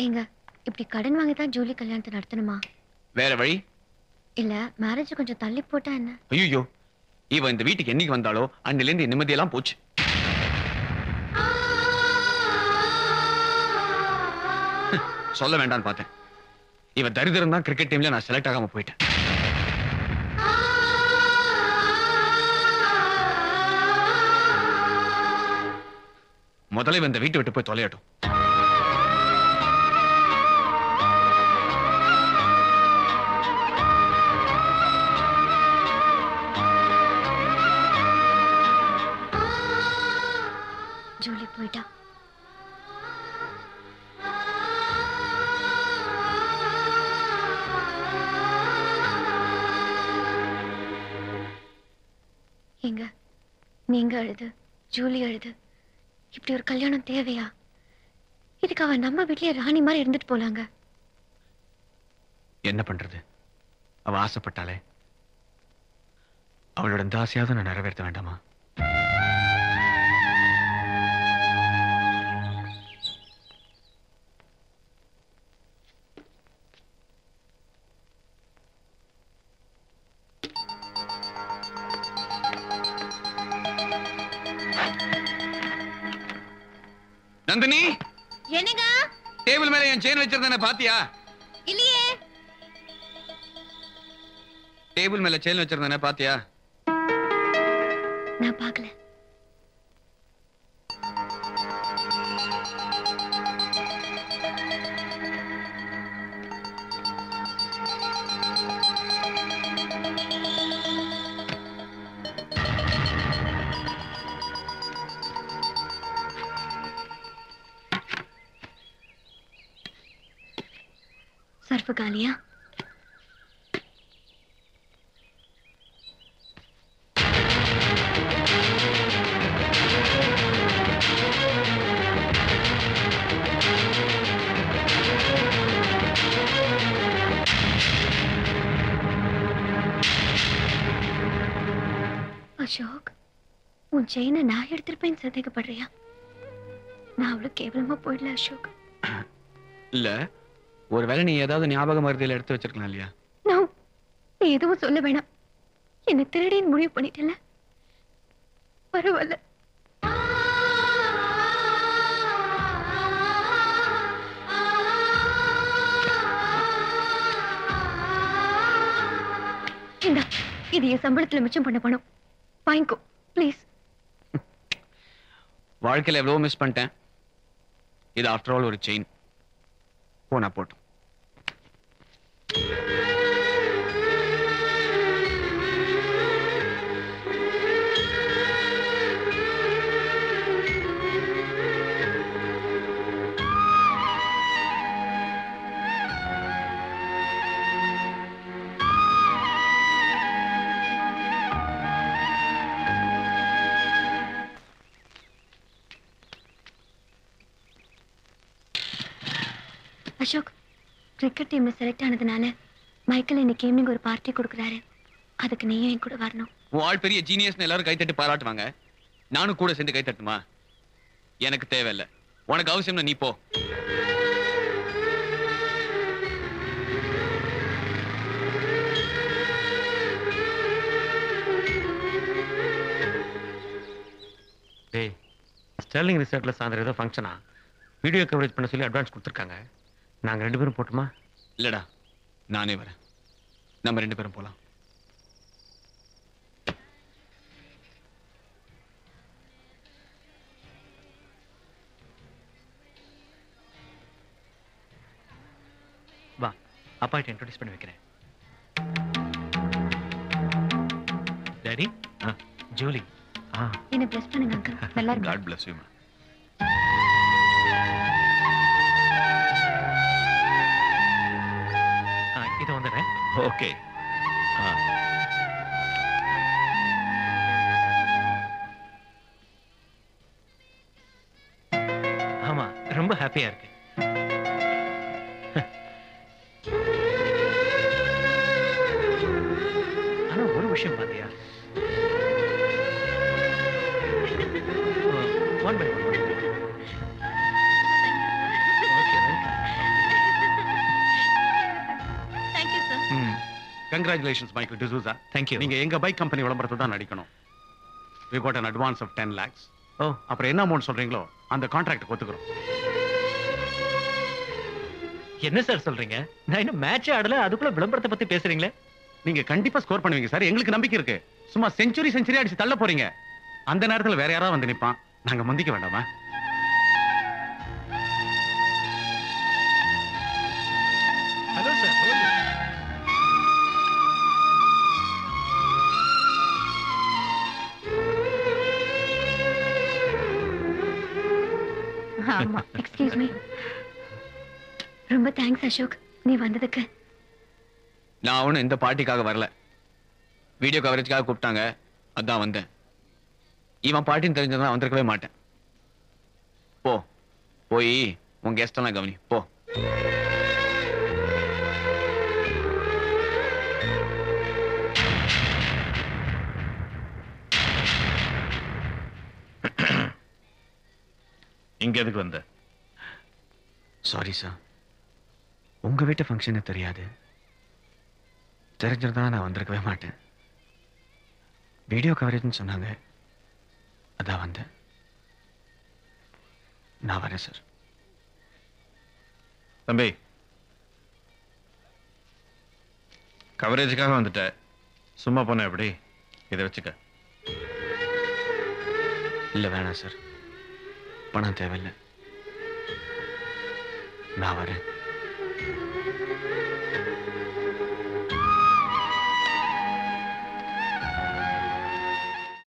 ஏங்க இப்படி கடன் வாங்கி தான் ஜூலி கல்யாணத்தை நடத்தணுமா வேற வழி இல்ல மேரேஜ் கொஞ்சம் தள்ளி போட்டா என்ன ஐயோ இவ இந்த வீட்டுக்கு என்னைக்கு வந்தாலோ அன்னில இருந்து நிம்மதியெல்லாம் போச்சு சொல்ல வேண்டாம்னு பார்த்தேன் இவ தரித்திரம் தான் கிரிக்கெட் டீம்ல நான் செலக்ட் ஆகாம போயிட்டேன் முதல்ல இவ இந்த வீட்டை விட்டு போய் தொலையட்டும் ஜூலி போயிட்டா ஏங்க நீங்க அழுது ஜூலி அழுது இப்படி ஒரு கல்யாணம் தேவையா இதுக்கு அவ நம்ம வீட்லயே ராணி மாதிரி இருந்துட்டு போலாங்க என்ன பண்றது அவ ஆசைப்பட்டாலே அவளோட இந்த ஆசையாவது நான் நிறைவேற்ற வேண்டாமா நந்தினி என்னங்க டேபிள் மேல என் செயின் வச்சிருந்தேன பாத்தியா இல்லையே டேபிள் மேல செயின் வச்சிருந்தேன பாத்தியா நான் பார்க்கல சர்ஃபு காலியா அசோக் உன் செயினை நான் எடுத்திருப்பேன்னு சந்தேகப்படுறியா நான் அவ்வளவு கேவலமா போயிடல அசோக் இல்ல ஒருவேளை நீ ஏதாவது ஞாபக மருதியில எடுத்து வச்சிருக்கலாம் இல்லையா நான் நீ எதுவும் சொல்ல வேணாம் என்ன திருடின்னு முடிவு பண்ணிட்டல பரவாயில்ல இந்தா இது என் சம்பளத்துல மிச்சம் பண்ண பணம் வாங்கிக்கோ ப்ளீஸ் வாழ்க்கையில எவ்வளவோ மிஸ் பண்ணிட்டேன் இது ஆஃப்டர் ஆல் ஒரு செயின் போனா போட்டும் அசோக் கிரிக்கெட் டீம்ல செலக்ட் ஆனதுனால மைக்கேல் இன்னைக்கு ஈவினிங் ஒரு பார்ட்டி கொடுக்குறாரு அதுக்கு நீயும் என் கூட வரணும் உன் ஆள் பெரிய ஜீனியஸ்னு எல்லாரும் கைத்தட்டி பாராட்டுவாங்க நானும் கூட சேர்ந்து கைத்தட்டுமா எனக்கு தேவையில்ல உனக்கு அவசியம்னா நீ போ டேய் ஸ்டெர்லிங் ரிசார்ட்ல சாயந்தரம் ஏதோ ஃபங்க்ஷனா வீடியோ கவரேஜ் பண்ண சொல்லி அட்வான்ஸ் கொடுத்துருக்காங்க நாங்க ரெண்டு பேரும் போட்டுமா இல்லடா நானே வரேன் நம்ம ரெண்டு பேரும் போலாம் வா அப்பாட்ட இன்ட்ரோடியூஸ் பண்ணி வைக்கிறேன் டாடி ஜூலி ஆ என்ன ப்ளஸ் பண்ணுங்க அங்கிள் நல்லா இருக்கு காட் பிளஸ் யூ ஆ, இது வந்துடுறேன் ஓகே ஆமா ரொம்ப ஹாப்பியா இருக்கு ஆனா ஒரு விஷயம் பாத்தியா one by one okay welcome congratulations Michael D'Souza thank you நீங்க எங்க பைக் கம்பெனி விளம்பரத்தை தான் நடிக்கணும் we got an advance of ten lakhs oh அப்புறம் என்ன அமௌண்ட் சொல்றீங்களோ அந்த கான்ட்ராக்ட் ஒத்துக்கிறோம் என்ன சார் சொல்றீங்க நான் இன்னும் மேட்சே ஆடல அதுக்குள்ள விளம்பரத்தை பத்தி பேசுறீங்களே நீங்க கண்டிப்பா ஸ்கோர் பண்ணுவீங்க சார் எங்களுக்கு நம்பிக்கை இருக்கு சும்மா செஞ்சுரி செஞ்சுரி அடிச்சு தள்ள போறீங்க அந்த நேரத்துல வேற யாராவது வந்து நிப்பான் நாங்க முந்திக்க வேண்டாமா ஹலோ சார் ஆமா எக்ஸ்கியூஸ் மீ ரொம்ப தேங்க்ஸ் அசோக் நீ வந்ததுக்கு நான் ஒன்றும் இந்த பார்ட்டிக்காக வரல வீடியோ கவரேஜ்க்காக கூப்பிட்டாங்க அதான் வந்தேன் இவன் பார்ட்டின்னு தெரிஞ்சதான் வந்திருக்கவே மாட்டேன் போ போய் உன் கெஸ்ட் எல்லாம் கவனி போ இங்க எதுக்கு வந்த சாரி சார் உங்க வீட்டு ஃபங்க்ஷனு தெரியாது தெரிஞ்சிருந்தா நான் வந்திருக்கவே மாட்டேன் வீடியோ கவரேஜ்னு சொன்னாங்க அதான் வந்தேன் நான் வரேன் சார் தம்பி கவரேஜுக்காக வந்துட்ட சும்மா போன எப்படி இதை வச்சுக்க இல்லை வேணாம் சார் பணம் தேவையில்லை நான் வரேன்